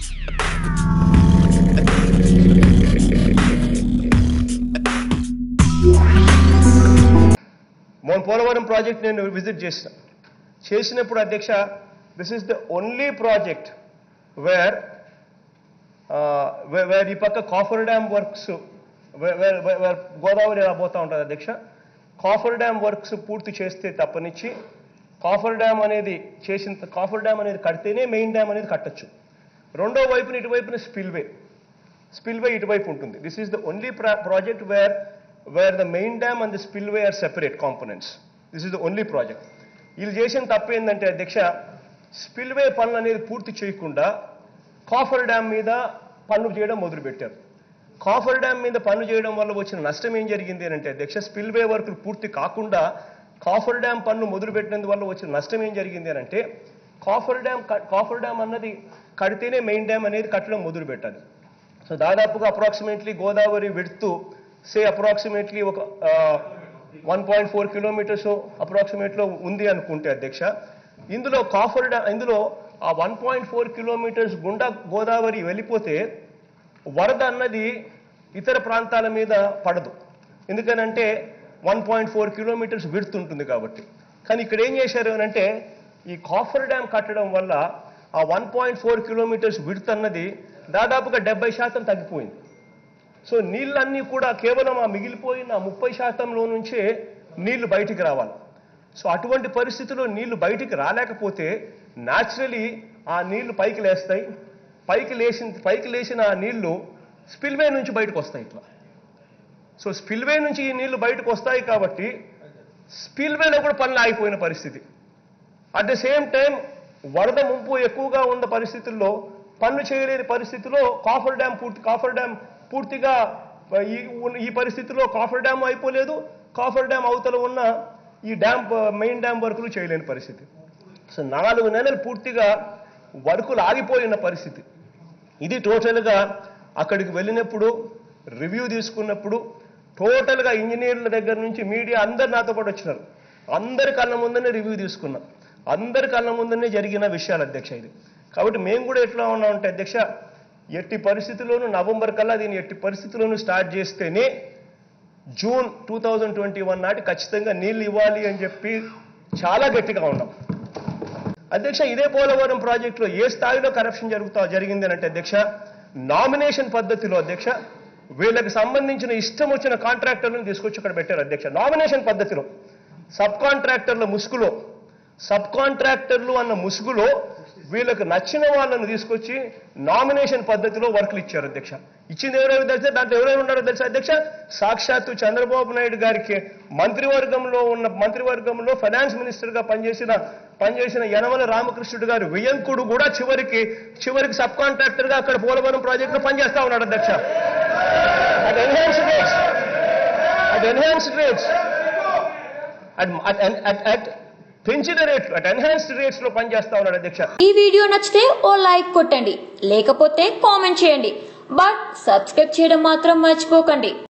మొన్న పోలవరం ప్రాజెక్ట్ నేను విజిట్ చేసిన చేసినప్పుడు అధ్యక్ష this is the only project where where ఈ పక్క coffer dam works where Godavari ఎలా పోతా ఉంటుంది అధ్యక్ష కాఫర్ డ్యామ్ వర్క్స్ పూర్తి చేస్తే తప్పనిచ్చి కాఫర్ డ్యామ్ అనేది చేసిన కాఫర్ డ్యామ్ అనేది కడితేనే మెయిన్ డ్యామ్ అనేది కట్టొచ్చు రెండో వైపున ఇటువైపున స్పిల్వే స్పిల్వే ఇటువైపు ఉంటుంది this is the only project where where the main dam and the spillway are separate components this is the only project వీళ్ళు చేసిన తప్పు ఏంటంటే అధ్యక్ష స్పిల్వే పనులు అనేది పూర్తి చేయకుండా కాఫర్ డ్యామ్ మీద పనులు చేయడం మొదలుపెట్టారు కాఫర్ డ్యామ్ మీద పనులు చేయడం వల్ల వచ్చిన నష్టం ఏం జరిగింది అని అంటే అధ్యక్ష స్పిల్వే వర్కులు పూర్తి కాకుండా కాఫర్ డ్యామ్ పనులు మొదలుపెట్టినందువల్ల వచ్చిన నష్టం ఏం జరిగింది అని అంటే కాఫర్ డ్యామ్ క- కాఫర్ డ్యామ్ అన్నది కడితేనే మెయిన్ డ్యామ్ అనేది కట్టడం మొదలు పెట్టాలి సో దాదాపుగా అప్రాక్సిమేట్లీ గోదావరి విడుతూ సే అప్రాక్సిమేట్లీ ఒక వన్ పాయింట్ ఫోర్ కిలోమీటర్స్ అప్రాక్సిమేట్లో ఉంది అనుకుంటే అధ్యక్ష ఇందులో కాఫర్ డ్యామ్ ఇందులో ఆ వన్ పాయింట్ ఫోర్ కిలోమీటర్స్ గుండా గోదావరి వెళ్ళిపోతే వరద అన్నది ఇతర ప్రాంతాల మీద పడదు ఎందుకనంటే వన్ పాయింట్ ఫోర్ కిలోమీటర్స్ విడుతుంటుంది కాబట్టి కానీ ఇక్కడ ఏం చేశారు అని అంటే ఈ కాఫర్ డ్యామ్ కట్టడం వల్ల ఆ వన్ పాయింట్ ఫోర్ కిలోమీటర్స్ విడుత్ అన్నది దాదాపుగా డెబ్బై శాతం తగ్గిపోయింది సో నీళ్ళన్నీ కూడా కేవలం ఆ మిగిలిపోయిన ముప్పై శాతంలో నుంచే నీళ్లు బయటికి రావాలి సో అటువంటి పరిస్థితిలో నీళ్లు బయటికి రాలేకపోతే న్యాచురలీ ఆ నీళ్లు పైకి లేస్తాయి పైకి లేచిన పైకి లేచిన ఆ నీళ్లు స్పిల్వే నుంచి బయటకు వస్తాయి ఇట్లా సో స్పిల్వే నుంచి ఈ నీళ్లు బయటకు వస్తాయి కాబట్టి స్పిల్వేలో కూడా పనులు ఆగిపోయిన పరిస్థితి అట్ ద సేమ్ టైం వరద ముంపు ఎక్కువగా ఉన్న పరిస్థితుల్లో పనులు చేయలేని పరిస్థితిలో కాఫర్ డ్యామ్ పూర్తి కాఫర్ డ్యామ్ పూర్తిగా ఈ ఉన్న- ఈ పరిస్థితిలో కాఫర్ డ్యామ్ అయిపోలేదు కాఫర్ డ్యామ్ అవతల ఉన్న ఈ డ్యామ్ మెయిన్ డ్యామ్ వర్కులు చేయలేని పరిస్థితి సో నాలుగు నెలలు పూర్తిగా వర్కులు ఆగిపోయిన పరిస్థితి ఇది టోటల్గా అక్కడికి వెళ్ళినప్పుడు రివ్యూ తీసుకున్నప్పుడు టోటల్గా ఇంజనీర్ల దగ్గర నుంచి మీడియా అందరు నాతో పాటు వచ్చినారు అందరి కళ్ళ ముందనే రివ్యూ తీసుకున్నాం అందరి కళ్ళ ముందనే జరిగిన విషయాలు అధ్యక్ష ఇది కాబట్టి మేము కూడా ఎట్లా ఉన్నామంటే అధ్యక్ష ఎట్టి పరిస్థితుల్లోనూ నవంబర్ కల్లా దీన్ని ఎట్టి పరిస్థితుల్లోనూ స్టార్ట్ చేస్తేనే June two thousand twenty one నాటి ఖచ్చితంగా నీళ్ళు ఇవ్వాలి అని చెప్పి చాలా గట్టిగా ఉన్నాం అధ్యక్ష ఇదే పోలవరం ప్రాజెక్టులో ఏ స్థాయిలో కరప్షన్ జరుగుతా జరిగింది అని అంటే అధ్యక్ష నామినేషన్ పద్ధతిలో అధ్యక్ష వీళ్ళకి సంబంధించిన ఇష్టం వచ్చిన కాంట్రాక్టర్లను తీసుకొచ్చి ఇక్కడ పెట్టారు అధ్యక్ష నామినేషన్ పద్ధతిలో సబ్ కాంట్రాక్టర్ల ముసుగులో సబ్ కాంట్రాక్టర్లు అన్న ముసుగులో వీళ్ళకి నచ్చిన వాళ్ళని తీసుకొచ్చి నామినేషన్ పద్ధతిలో వర్కులు ఇచ్చారు అధ్యక్ష ఇచ్చింది ఎవరెవరు తెలిసే దాంట్లో ఎవరెవరు ఉన్నారో తెలుసా అధ్యక్ష సాక్షాత్తు చంద్రబాబు నాయుడు గారికి మంత్రివర్గంలో ఉన్న మంత్రివర్గంలో ఫైనాన్స్ మినిస్టర్ గా పనిచేసిన పనిచేసిన యనమల రామకృష్ణుడు గారు వియంకుడు కూడా చివరికి చివరికి సబ్ కాంట్రాక్టర్ గా అక్కడ పోలవరం ప్రాజెక్ట్ లో పనిచేస్తా ఉన్నాడు అధ్యక్ష at enhanced rates. At enhanced rates. At, at, at, at పెంచిన రేట్లు అట్ ఎన్హాన్స్డ్ రేట్స్ లో పనిచేస్తా ఉన్నాడు అధ్యక్ష ఈ వీడియో నచ్చితే ఓ లైక్ కొట్టండి లేకపోతే కామెంట్ చేయండి బట్ సబ్స్క్రైబ్ చేయడం మాత్రం మర్చిపోకండి